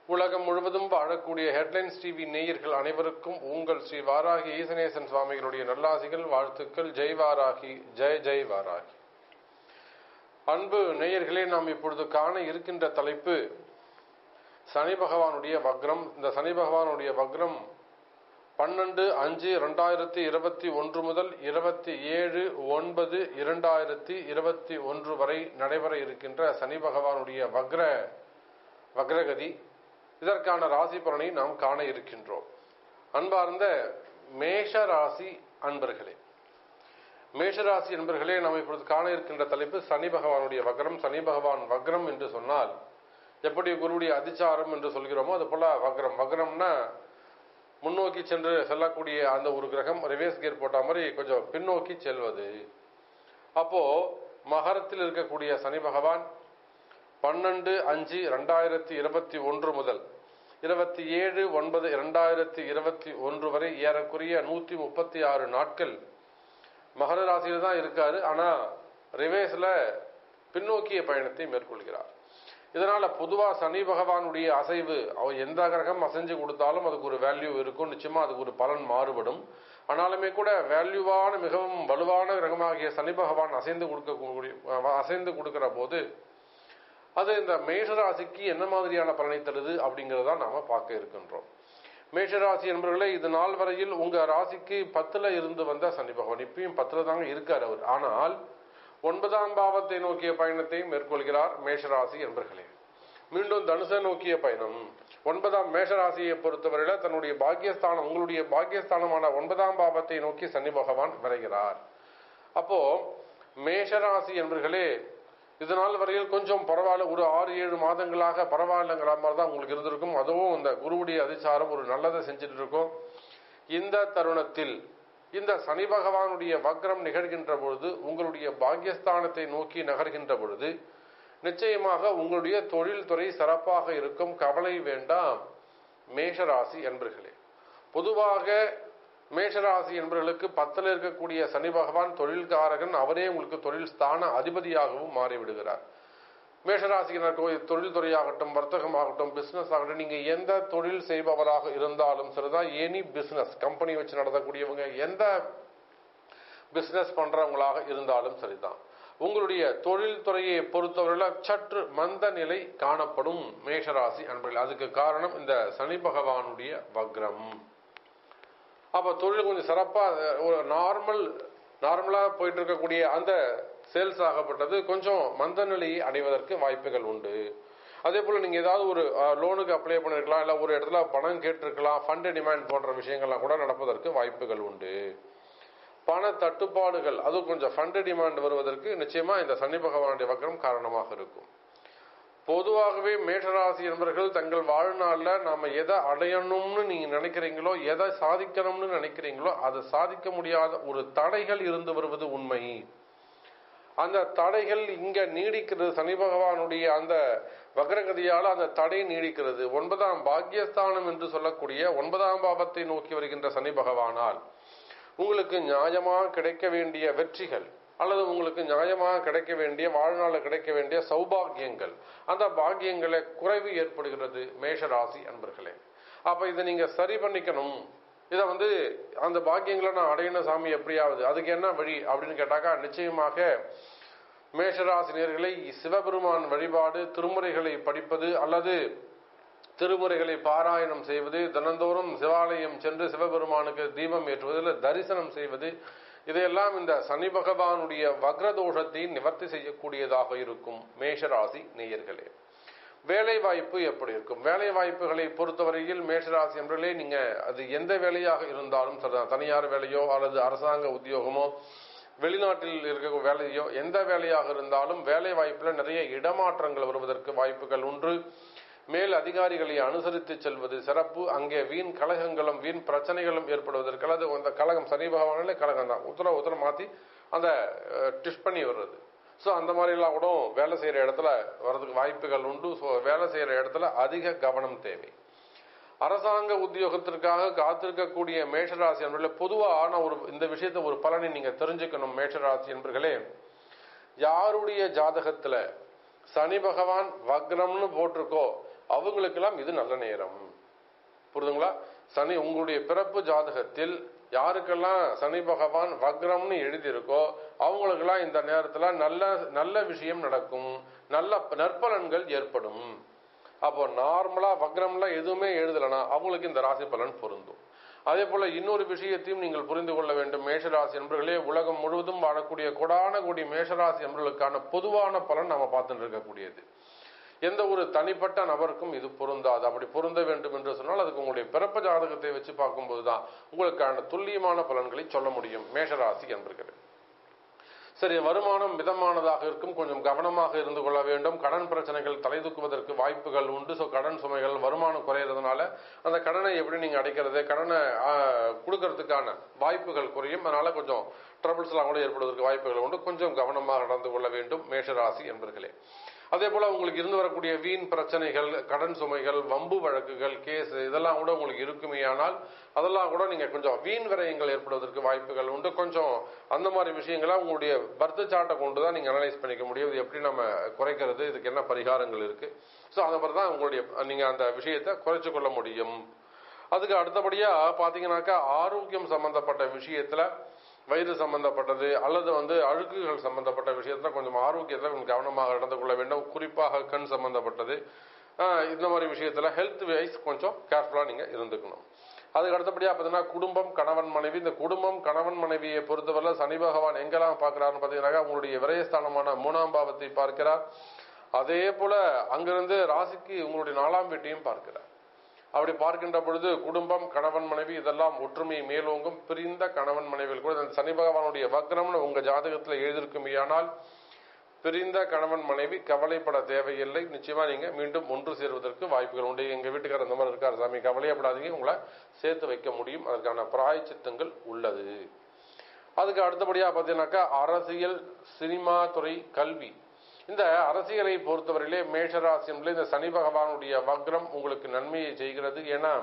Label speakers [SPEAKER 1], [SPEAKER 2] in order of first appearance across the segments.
[SPEAKER 1] உலகம் முழுவதும் வாழக்கூடிய ஹெட்லைன்ஸ் டிவி நேயர்கள் அனைவருக்கும் உங்கள் ஸ்ரீ வாராகி ஈசனேசன் சுவாமிகளுடைய நல்லாசிகள் வாழ்த்துக்கள் ஜெய் வாராகி ஜெய் ஜெய் வாராகி அன்பு நேயர்களே நாம் இப்பொழுது காண இருக்கின்ற தலைப்பு சனி பகவானுடைய வக்ரம் இந்த சனி பகவானுடைய வக்ரம் பன்னெண்டு அஞ்சு இரண்டாயிரத்தி இருபத்தி ஒன்று முதல் இருபத்தி ஏழு ஒன்பது இரண்டாயிரத்தி இருபத்தி ஒன்று வரை நடைபெற இருக்கின்ற சனி பகவானுடைய வக்ர வக்ரகதி இதற்கான ராசி பலனை நாம் காண இருக்கின்றோம் அன்பார்ந்த மேஷ ராசி அன்பர்களே மேஷராசி என்பர்களே நாம் இப்பொழுது காண இருக்கின்ற தலைப்பு சனி பகவானுடைய வக்ரம் சனி பகவான் வக்ரம் என்று சொன்னால் எப்படி குருவுடைய அதிச்சாரம் என்று சொல்கிறோமோ அது போல வக்ரம் வக்ரம்னா முன்னோக்கி சென்று செல்லக்கூடிய அந்த ஒரு கிரகம் ரிவேஸ் கியர் போட்ட மாதிரி கொஞ்சம் பின்னோக்கி செல்வது அப்போ மகரத்தில் இருக்கக்கூடிய சனி பகவான் பன்னெண்டு அஞ்சு ரெண்டாயிரத்தி இருபத்தி ஒன்று முதல் இருபத்தி ஏழு ஒன்பது இரண்டாயிரத்தி இருபத்தி ஒன்று வரை ஏறக்குறைய நூத்தி முப்பத்தி ஆறு நாட்கள் மகர ராசியில் தான் இருக்காரு ஆனா ரிவேஸ்ல பின்னோக்கிய பயணத்தை மேற்கொள்கிறார் இதனால பொதுவா சனி பகவானுடைய அசைவு அவர் எந்த கிரகம் அசைஞ்சு கொடுத்தாலும் அதுக்கு ஒரு வேல்யூ இருக்கும் நிச்சயமா அதுக்கு ஒரு பலன் மாறுபடும் ஆனாலுமே கூட வேல்யூவான மிகவும் வலுவான கிரகமாகிய சனி பகவான் அசைந்து கொடுக்கக்கூடிய அசைந்து கொடுக்கிற போது அது இந்த மேஷராசிக்கு என்ன மாதிரியான பலனை தருது அப்படிங்கிறத நாம பார்க்க இருக்கின்றோம் மேஷராசி என்பவர்களே இது நாள் வரையில் உங்க ராசிக்கு பத்துல இருந்து வந்த சனி பகவான் இப்பயும் பத்துல தாங்க இருக்கார் அவர் ஆனால் ஒன்பதாம் பாவத்தை நோக்கிய பயணத்தை மேற்கொள்கிறார் மேஷராசி என்பர்களே மீண்டும் தனுசை நோக்கிய பயணம் ஒன்பதாம் மேஷராசியை பொறுத்தவரையில தன்னுடைய பாக்கியஸ்தானம் உங்களுடைய பாக்கியஸ்தானமான ஒன்பதாம் பாவத்தை நோக்கி சனி பகவான் விரைகிறார் அப்போ மேஷராசி என்பர்களே இது நாள் வரையில் கொஞ்சம் பரவாயில்ல ஒரு ஆறு ஏழு மாதங்களாக பரவாயில்லைங்கிற மாதிரி தான் உங்களுக்கு இருந்திருக்கும் அதுவும் இந்த குருவுடைய அதிசாரம் ஒரு நல்லதை செஞ்சுட்டு இருக்கும் இந்த தருணத்தில் இந்த சனி பகவானுடைய வக்ரம் நிகழ்கின்ற பொழுது உங்களுடைய பாக்கியஸ்தானத்தை நோக்கி நகர்கின்ற பொழுது நிச்சயமாக உங்களுடைய தொழில்துறை சிறப்பாக இருக்கும் கவலை வேண்டாம் மேஷராசி என்பர்களே பொதுவாக மேஷராசி என்பவர்களுக்கு பத்தில் இருக்கக்கூடிய சனி பகவான் தொழில்காரகன் அவரே உங்களுக்கு தொழில் ஸ்தான அதிபதியாகவும் மாறிவிடுகிறார் மேஷராசியினர் தொழில்துறையாகட்டும் வர்த்தகமாகட்டும் பிசினஸ் ஆகட்டும் நீங்க எந்த தொழில் செய்பவராக இருந்தாலும் சரிதான் எனி பிசினஸ் கம்பெனி வச்சு நடத்தக்கூடியவங்க எந்த பிசினஸ் பண்றவங்களாக இருந்தாலும் சரிதான் உங்களுடைய தொழில் துறையை பொறுத்தவரையில் சற்று மந்த நிலை காணப்படும் மேஷராசி அன்பர்கள் அதுக்கு காரணம் இந்த சனி பகவானுடைய வக்ரம் அப்ப தொழில் கொஞ்சம் சிறப்பா ஒரு நார்மல் நார்மலா போயிட்டு இருக்கக்கூடிய அந்த சேல்ஸ் ஆகப்பட்டது கொஞ்சம் மந்த நிலையை அடைவதற்கு வாய்ப்புகள் உண்டு அதே போல நீங்க ஏதாவது ஒரு லோனுக்கு அப்ளை பண்ணிருக்கலாம் இல்ல ஒரு இடத்துல பணம் கேட்டிருக்கலாம் ஃபண்ட் டிமாண்ட் போன்ற விஷயங்கள்லாம் கூட நடப்பதற்கு வாய்ப்புகள் உண்டு பண தட்டுப்பாடுகள் அது கொஞ்சம் ஃபண்ட் டிமாண்ட் வருவதற்கு நிச்சயமா இந்த சனி பகவானுடைய வக்ரம் காரணமாக இருக்கும் பொதுவாகவே மேஷராசி என்பவர்கள் தங்கள் வாழ்நாள்ல நாம எதை அடையணும்னு நீங்க நினைக்கிறீங்களோ எதை சாதிக்கணும்னு நினைக்கிறீங்களோ அதை சாதிக்க முடியாத ஒரு தடைகள் இருந்து வருவது உண்மை அந்த தடைகள் இங்க நீடிக்கிறது சனி பகவானுடைய அந்த வக்ரகதியால் அந்த தடை நீடிக்கிறது ஒன்பதாம் பாக்கியஸ்தானம் என்று சொல்லக்கூடிய ஒன்பதாம் பாவத்தை நோக்கி வருகின்ற சனி பகவானால் உங்களுக்கு நியாயமாக கிடைக்க வேண்டிய வெற்றிகள் அல்லது உங்களுக்கு நியாயமாக கிடைக்க வேண்டிய வாழ்நாளில் கிடைக்க வேண்டிய சௌபாகியங்கள் அந்த பாக்கியங்களை குறைவு ஏற்படுகிறது மேஷராசி அன்பர்களே அப்ப இதை நீங்க சரி பண்ணிக்கணும் இதை வந்து அந்த பாக்கியங்களை நான் அடையணும் சாமி எப்படியாவது அதுக்கு என்ன வழி அப்படின்னு கேட்டாக்கா நிச்சயமாக மேஷராசினியர்களை சிவபெருமான் வழிபாடு திருமுறைகளை படிப்பது அல்லது திருமுறைகளை பாராயணம் செய்வது தினந்தோறும் சிவாலயம் சென்று சிவபெருமானுக்கு தீபம் ஏற்றுவது தரிசனம் செய்வது இதையெல்லாம் இந்த சனி பகவானுடைய வக்ரதோஷத்தை நிவர்த்தி செய்யக்கூடியதாக இருக்கும் மேஷராசி நேயர்களே வேலை வாய்ப்பு எப்படி இருக்கும் வேலை வாய்ப்புகளை பொறுத்தவரையில் மேஷராசி என்றே நீங்க அது எந்த வேலையாக இருந்தாலும் சரிதான் தனியார் வேலையோ அல்லது அரசாங்க உத்தியோகமோ வெளிநாட்டில் இருக்க வேலையோ எந்த வேலையாக இருந்தாலும் வேலை வாய்ப்புல நிறைய இடமாற்றங்கள் வருவதற்கு வாய்ப்புகள் உண்டு மேல் அதிகாரிகளை அனுசரித்து செல்வது சிறப்பு அங்கே வீண் கலகங்களும் வீண் பிரச்சனைகளும் ஏற்படுவதற்கு அல்லது அந்த கலகம் சனி பகவானிலே கலகம் தான் உத்தர உத்தர மாத்தி அந்த டிஷ் பண்ணி வர்றது ஸோ அந்த மாதிரிலாம் கூட வேலை செய்கிற இடத்துல வர்றதுக்கு வாய்ப்புகள் உண்டு ஸோ வேலை செய்கிற இடத்துல அதிக கவனம் தேவை அரசாங்க உத்தியோகத்திற்காக காத்திருக்கக்கூடிய மேஷராசி என்பதில் பொதுவான ஒரு இந்த விஷயத்தை ஒரு பலனை நீங்க தெரிஞ்சுக்கணும் மேஷராசி என்பர்களே யாருடைய ஜாதகத்துல சனி பகவான் வக்ரம்னு போட்டிருக்கோ அவங்களுக்கெல்லாம் இது நல்ல நேரம் புரிதுங்களா சனி உங்களுடைய பிறப்பு ஜாதகத்தில் யாருக்கெல்லாம் சனி பகவான் வக்ரம்னு எழுதியிருக்கோ அவங்களுக்கெல்லாம் இந்த நேரத்துல நல்ல நல்ல விஷயம் நடக்கும் நல்ல நற்பலன்கள் ஏற்படும் அப்போ நார்மலா வக்ரம்லாம் எதுவுமே எழுதலைன்னா அவங்களுக்கு இந்த ராசி பலன் பொருந்தும் அதே போல இன்னொரு விஷயத்தையும் நீங்கள் புரிந்து கொள்ள வேண்டும் மேஷராசி என்பர்களே உலகம் முழுவதும் வாழக்கூடிய கொடான கோடி மேஷராசி என்பர்களுக்கான பொதுவான பலன் நாம பார்த்துட்டு இருக்கக்கூடியது எந்த ஒரு தனிப்பட்ட நபருக்கும் இது பொருந்தாது அப்படி பொருந்த வேண்டும் என்று சொன்னால் அதுக்கு உங்களுடைய பிறப்பு ஜாதகத்தை வச்சு பார்க்கும்போது தான் உங்களுக்கான துல்லியமான பலன்களை சொல்ல முடியும் மேஷராசி என்பர்களே சரி வருமானம் மிதமானதாக இருக்கும் கொஞ்சம் கவனமாக இருந்து கொள்ள வேண்டும் கடன் பிரச்சனைகள் தலை தூக்குவதற்கு வாய்ப்புகள் உண்டு ஸோ கடன் சுமைகள் வருமானம் குறையிறதுனால அந்த கடனை எப்படி நீங்க அடைக்கிறது கடனை கொடுக்கறதுக்கான வாய்ப்புகள் குறையும் அதனால கொஞ்சம் ட்ரபிள்ஸ் எல்லாம் கூட ஏற்படுவதற்கு வாய்ப்புகள் உண்டு கொஞ்சம் கவனமாக நடந்து கொள்ள வேண்டும் மேஷராசி என்பர்களே அதே போல உங்களுக்கு இருந்து வரக்கூடிய வீண் பிரச்சனைகள் கடன் சுமைகள் வம்பு வழக்குகள் கேஸ் இதெல்லாம் கூட உங்களுக்கு இருக்குமேயானால் அதெல்லாம் கூட நீங்க கொஞ்சம் வீண் விரயங்கள் ஏற்படுவதற்கு வாய்ப்புகள் உண்டு கொஞ்சம் அந்த மாதிரி விஷயங்களை உங்களுடைய பர்த் சார்ட்டை கொண்டு தான் நீங்க அனலைஸ் பண்ணிக்க முடியும் இது எப்படி நம்ம குறைக்கிறது இதுக்கு என்ன பரிகாரங்கள் இருக்கு ஸோ அந்த மாதிரி தான் உங்களுடைய நீங்க அந்த விஷயத்தை குறைச்சு கொள்ள முடியும் அதுக்கு அடுத்தபடியா பாத்தீங்கன்னாக்கா ஆரோக்கியம் சம்பந்தப்பட்ட விஷயத்துல வயிறு சம்பந்தப்பட்டது அல்லது வந்து அழுக்குகள் சம்பந்தப்பட்ட விஷயத்துல கொஞ்சம் ஆரோக்கியத்தில் கொஞ்சம் கவனமாக நடந்து கொள்ள வேண்டும் குறிப்பாக கண் சம்பந்தப்பட்டது இந்த மாதிரி விஷயத்துல ஹெல்த் வைஸ் கொஞ்சம் கேர்ஃபுல்லா நீங்க இருந்துக்கணும் அதுக்கு அடுத்தபடியா பார்த்தீங்கன்னா குடும்பம் கணவன் மனைவி இந்த குடும்பம் கணவன் மனைவியை பொறுத்தவரை சனி பகவான் எங்கெல்லாம் பார்க்கிறாருன்னு பார்த்தீங்கன்னாக்கா உங்களுடைய விரயஸ்தானமான மூணாம் பாவத்தை பார்க்கிறார் அதே போல அங்கிருந்து ராசிக்கு உங்களுடைய நாலாம் வீட்டையும் பார்க்கிறார் அப்படி பார்க்கின்ற பொழுது குடும்பம் கணவன் மனைவி இதெல்லாம் ஒற்றுமை மேலோங்கும் பிரிந்த கணவன் மனைவிகள் கூட இந்த சனி பகவானுடைய வக்ரம்னு உங்க ஜாதகத்துல எழுதியிருக்குமையானால் பிரிந்த கணவன் மனைவி கவலைப்பட தேவையில்லை நிச்சயமா நீங்க மீண்டும் ஒன்று சேருவதற்கு வாய்ப்புகள் உண்டு எங்க வீட்டுக்காரர் இந்த மாதிரி இருக்காரு சாமி கவலையப்படாதீங்க உங்களை சேர்த்து வைக்க முடியும் அதற்கான பிராயச்சித்தங்கள் உள்ளது அதுக்கு அடுத்தபடியா பார்த்தீங்கன்னாக்கா அரசியல் சினிமா துறை கல்வி இந்த அரசியலை பொறுத்தவரையிலே மேஷராசி இந்த சனி பகவானுடைய வக்ரம் உங்களுக்கு நன்மையை செய்கிறது ஏன்னா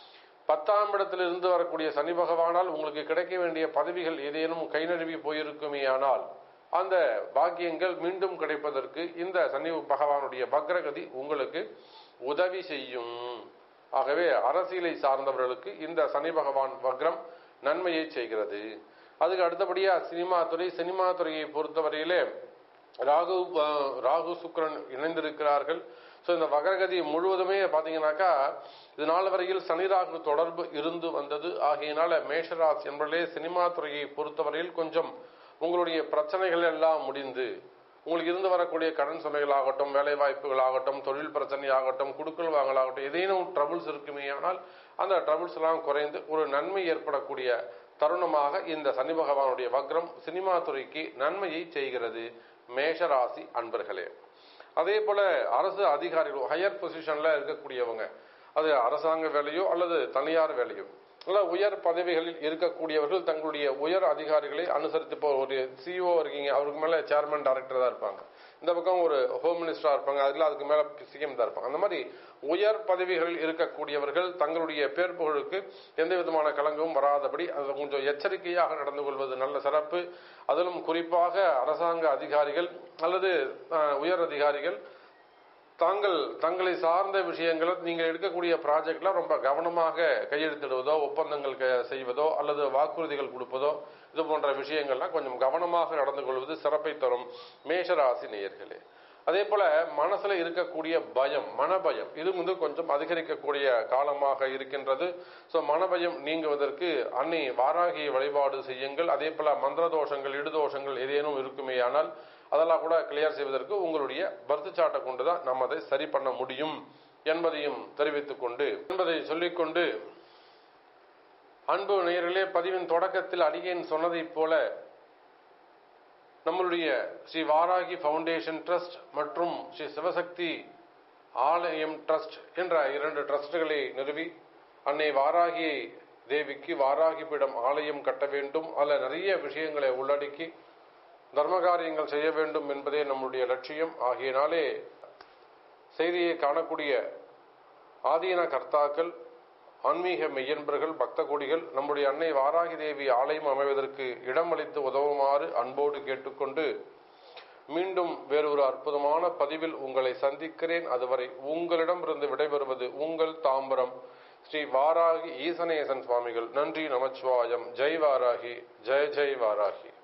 [SPEAKER 1] பத்தாம் இடத்தில் இருந்து வரக்கூடிய சனி பகவானால் உங்களுக்கு கிடைக்க வேண்டிய பதவிகள் ஏதேனும் கை நழுவி போயிருக்குமேயானால் அந்த பாக்கியங்கள் மீண்டும் கிடைப்பதற்கு இந்த சனி பகவானுடைய வக்ரகதி உங்களுக்கு உதவி செய்யும் ஆகவே அரசியலை சார்ந்தவர்களுக்கு இந்த சனி பகவான் வக்ரம் நன்மையை செய்கிறது அதுக்கு அடுத்தபடியா சினிமா துறை சினிமா துறையை பொறுத்தவரையிலே ராகு ராகு சுக்கரன் இணைந்திருக்கிறார்கள் ஸோ இந்த வகரகதி முழுவதுமே பார்த்தீங்கன்னாக்கா இது நாள் வரையில் சனி ராகு தொடர்பு இருந்து வந்தது ஆகையினால மேஷராசி என்பதிலே சினிமா துறையை பொறுத்தவரையில் கொஞ்சம் உங்களுடைய பிரச்சனைகள் எல்லாம் முடிந்து உங்களுக்கு இருந்து வரக்கூடிய கடன் சுமைகள் ஆகட்டும் வேலை வாய்ப்புகள் ஆகட்டும் தொழில் பிரச்சனை ஆகட்டும் குடுக்கல் வாங்கலாகட்டும் ஏதேனும் ட்ரபிள்ஸ் இருக்குமே ஆனால் அந்த ட்ரபிள்ஸ் எல்லாம் குறைந்து ஒரு நன்மை ஏற்படக்கூடிய தருணமாக இந்த சனி பகவானுடைய வக்ரம் சினிமா துறைக்கு நன்மையை செய்கிறது மேஷராசி அன்பர்களே அதே போல அரசு அதிகாரிகள் ஹையர் பொசிஷன்ல இருக்கக்கூடியவங்க அது அரசாங்க வேலையோ அல்லது தனியார் வேலையோ அல்ல உயர் பதவிகளில் இருக்கக்கூடியவர்கள் தங்களுடைய உயர் அதிகாரிகளை அனுசரித்து இப்போ ஒரு சிஇஓ இருக்கீங்க அவருக்கு மேல சேர்மன் டைரக்டர் தான் இருப்பாங்க இந்த பக்கம் ஒரு ஹோம் மினிஸ்டரா இருப்பாங்க அதுல அதுக்கு மேல சிஎம் தான் இருப்பாங்க அந்த மாதிரி உயர் பதவிகளில் இருக்கக்கூடியவர்கள் தங்களுடைய பேர் புகழுக்கு எந்த விதமான கலங்கமும் வராதபடி அது கொஞ்சம் எச்சரிக்கையாக நடந்து கொள்வது நல்ல சிறப்பு அதிலும் குறிப்பாக அரசாங்க அதிகாரிகள் அல்லது உயர் அதிகாரிகள் தாங்கள் தங்களை சார்ந்த விஷயங்களை நீங்கள் எடுக்கக்கூடிய ப்ராஜெக்ட்ல ரொம்ப கவனமாக கையெழுத்திடுவதோ ஒப்பந்தங்கள் செய்வதோ அல்லது வாக்குறுதிகள் கொடுப்பதோ இது போன்ற விஷயங்கள்லாம் கொஞ்சம் கவனமாக நடந்து கொள்வது சிறப்பை தரும் மேஷராசி நேயர்களே அதே போல மனசுல இருக்கக்கூடிய பயம் மனபயம் இது வந்து கொஞ்சம் அதிகரிக்கக்கூடிய காலமாக இருக்கின்றது ஸோ மனபயம் நீங்குவதற்கு அன்னை வாராகிய வழிபாடு செய்யுங்கள் அதே போல மந்திர தோஷங்கள் இடுதோஷங்கள் ஏதேனும் இருக்குமேயானால் அதெல்லாம் கூட கிளியர் செய்வதற்கு உங்களுடைய பர்த் சாட்டை கொண்டு தான் நம்ம அதை சரி பண்ண முடியும் என்பதையும் தெரிவித்துக் கொண்டு என்பதை சொல்லிக்கொண்டு அன்பு நேயர்களே பதிவின் தொடக்கத்தில் அடியேன் சொன்னதைப் போல நம்மளுடைய ஸ்ரீ வாராகி ஃபவுண்டேஷன் ட்ரஸ்ட் மற்றும் ஸ்ரீ சிவசக்தி ஆலயம் ட்ரஸ்ட் என்ற இரண்டு ட்ரஸ்டுகளை நிறுவி அன்னை வாராகி தேவிக்கு வாராகி பீடம் ஆலயம் கட்ட வேண்டும் அதில் நிறைய விஷயங்களை உள்ளடக்கி தர்ம காரியங்கள் செய்ய வேண்டும் என்பதே நம்முடைய லட்சியம் ஆகியனாலே செய்தியை காணக்கூடிய ஆதீன கர்த்தாக்கள் ஆன்மீக மெய்யன்பர்கள் பக்த கொடிகள் நம்முடைய அன்னை வாராகி தேவி ஆலயம் அமைவதற்கு இடமளித்து உதவுமாறு அன்போடு கேட்டுக்கொண்டு மீண்டும் வேறொரு அற்புதமான பதிவில் உங்களை சந்திக்கிறேன் அதுவரை உங்களிடமிருந்து விடைபெறுவது உங்கள் தாம்பரம் ஸ்ரீ வாராகி ஈசனேசன் சுவாமிகள் நன்றி நமச்சிவாயம் ஜெய் வாராகி ஜெய ஜெய் வாராகி